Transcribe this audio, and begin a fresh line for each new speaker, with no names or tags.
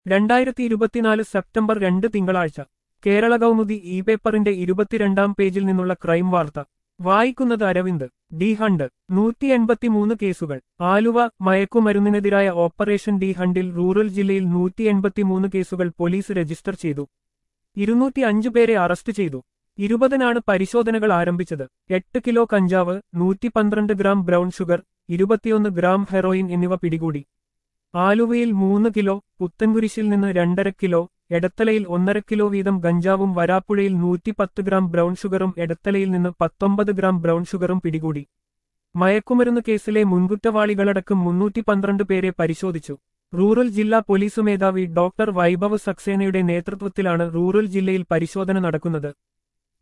രണ്ടായിരത്തി ഇരുപത്തിനാല് സെപ്റ്റംബർ രണ്ട് തിങ്കളാഴ്ച കേരള കൗമുദി ഇ പേപ്പറിന്റെ ഇരുപത്തിരണ്ടാം പേജിൽ നിന്നുള്ള ക്രൈം വാർത്ത വായിക്കുന്നത് അരവിന്ദ് ഡി ഹണ്ട് നൂറ്റി എൺപത്തിമൂന്ന് കേസുകൾ ആലുവ മയക്കുമരുന്നിനെതിരായ ഓപ്പറേഷൻ ഡി ഹണ്ടിൽ റൂറൽ ജില്ലയിൽ നൂറ്റി എൺപത്തിമൂന്ന് കേസുകൾ പോലീസ് രജിസ്റ്റർ ചെയ്തു ഇരുന്നൂറ്റി അഞ്ച് പേരെ അറസ്റ്റ് ചെയ്തു ഇരുപതിനാണ് പരിശോധനകൾ ആരംഭിച്ചത് എട്ട് കിലോ കഞ്ചാവ് നൂറ്റി പന്ത്രണ്ട് ഗ്രാം ബ്രൗൺ ഷുഗർ ഇരുപത്തിയൊന്ന് ഗ്രാം ഹെറോയിൻ എന്നിവ പിടികൂടി ആലുവയിൽ മൂന്ന് കിലോ പുത്തൻകുരിശിൽ നിന്ന് രണ്ടര കിലോ എടത്തലയിൽ ഒന്നര കിലോ വീതം ഗഞ്ചാവും വരാപ്പുഴയിൽ നൂറ്റിപ്പത്ത് ഗ്രാം ബ്രൗൺ ഷുഗറും എടത്തലയിൽ നിന്ന് പത്തൊമ്പത് ഗ്രാം ബ്രൗൺ ഷുഗറും പിടികൂടി മയക്കുമരുന്ന് കേസിലെ മുൻകുറ്റവാളികളടക്കം മുന്നൂറ്റി പന്ത്രണ്ട് പേരെ പരിശോധിച്ചു റൂറൽ ജില്ലാ പോലീസ് മേധാവി ഡോക്ടർ വൈഭവ് സക്സേനയുടെ നേതൃത്വത്തിലാണ് റൂറൽ ജില്ലയിൽ പരിശോധന നടക്കുന്നത്